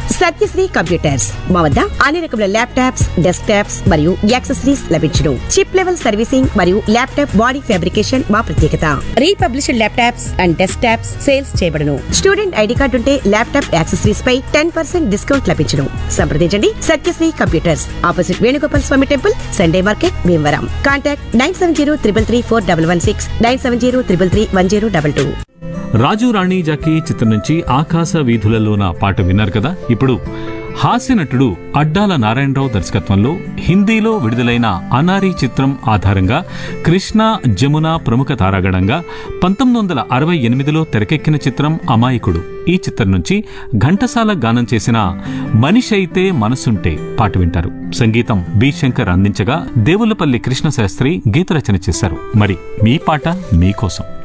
Satyasri computers మా వద్ద అన్ని రకముల ల్యాప్టాప్స్ డెస్క్ టాప్స్ మరియు యాక్సెసరీస్ లభించును చిప్ లెవెల్ సర్వీసింగ్ మరియు ల్యాప్టాప్ బాడీ ఫ్యాబ్రికేషన్ మా ప్రత్యేకత republished laptops and desktops sales చేయబడును స్టూడెంట్ ఐడి కార్డు ఉంటే ల్యాప్టాప్ యాక్సెసరీస్ పై టెన్ పర్సెంట్ డిస్కౌంట్ లభించును సంప్రదించండి Satyasri computers opposite Venugopal Swamy temple Sunday market Bhimavaram contact nine seven zero triple three four double one six nine seven zero triple three one zero double two Raju Rani Jackie చిత్రం నుంచి ఆకాశ వీధులలోన పాట విన్నారు కదా ఇప్పుడు హాస్య నటుడు అడ్డాల నారాయణరావు దర్శకత్వంలో హిందీలో విడుదలైన అనారీ చిత్రం ఆధారంగా కృష్ణ జమున ప్రముఖ తారాగణంగా పంతొమ్మిది వందల అరవై ఎనిమిదిలో తెరకెక్కిన చిత్రం అమాయకుడు ఈ చిత్రం నుంచి ఘంటసాల గానం చేసిన మనిషి అయితే మనసుంటే పాట వింటారు సంగీతం బి శంకర్ అందించగా దేవులపల్లి కృష్ణశాస్త్రి గీత రచన చేశారు మరి మీ పాట మీకోసం